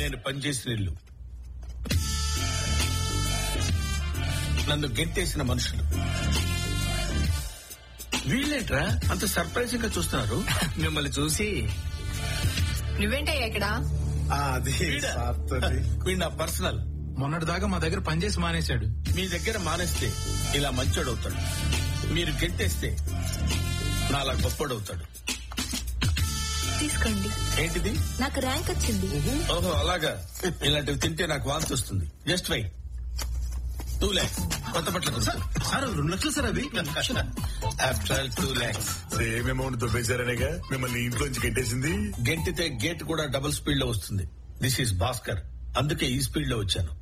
నేను పనిచేసిన ఇల్లు నన్ను గెంటేసిన మనుషులు వీళ్ళేంట్రా అంత సర్ప్రైజింగ్ గా చూస్తున్నారు మిమ్మల్ని చూసి నువ్వేంటయ్యా ఇక్కడ అది వీడా? సాత్తది. వీడు నా పర్సనల్ మొన్నటి దాకా మా దగ్గర పనిచేసి మానేశాడు మీ దగ్గర మానేస్తే ఇలా మంచోడవుతాడు మీరు గెంటేస్తే నాలా గొప్పడవుతాడు తీసుకోండి ఏంటిది నాకు ర్యాంక్ వచ్చింది ఓహో అలాగా ఇలాంటివి తింటే నాకు వాంతి వస్తుంది జస్ట్ వై టూ ల్యాక్స్ కొత్త బట్టలు కొనుక్కో. సార్ రెండు లక్షలు సార్ అవి after all two lakhs same amount దొబ్బేశారనేగా మిమ్మల్ని ఇంట్లోంచి కట్టేసింది గెంటితే గేట్ కూడా డబుల్ స్పీడ్ లో వస్తుంది దిస్ ఈస్ భాస్కర్ అందుకే ఈ స్పీడ్ లో వచ్చాను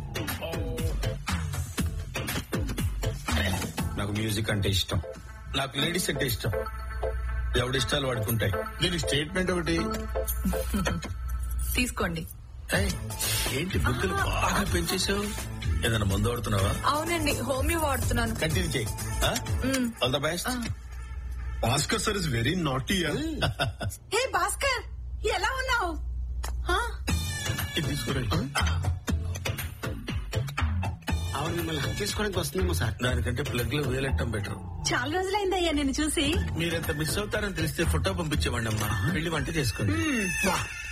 నాకు మ్యూజిక్ అంటే ఇష్టం నాకు లేడీస్ అంటే ఇష్టం ఎవడి ఇష్టాలు వాడుకుంటాయి దీని స్టేట్మెంట్ ఒకటి తీసుకోండి ఏయ్, ఏంటి బుద్ధులు బాగా పెంచేసావు ఏదైనా మందు వాడుతున్నావా అవునండి హోమియో వాడుతున్నాను కంటిన్యూ చేయి all the best Bhaskar sir is very naughty hey Bhaskar ఎలా ఉన్నావు ఆవిడ మిమ్మల్ని హక్ చేసుకోవడానికి వస్తుందేమో సార్ దానికంటే ప్లగ్ లో వేలెట్టం బెటర్ చాలా రోజులైందయ్యా నేను చూసి మీరెంత మిస్ అవుతారని తెలిస్తే ఫోటో పంపించేవాడి అమ్మా వెళ్ళి వంట చేసుకోండి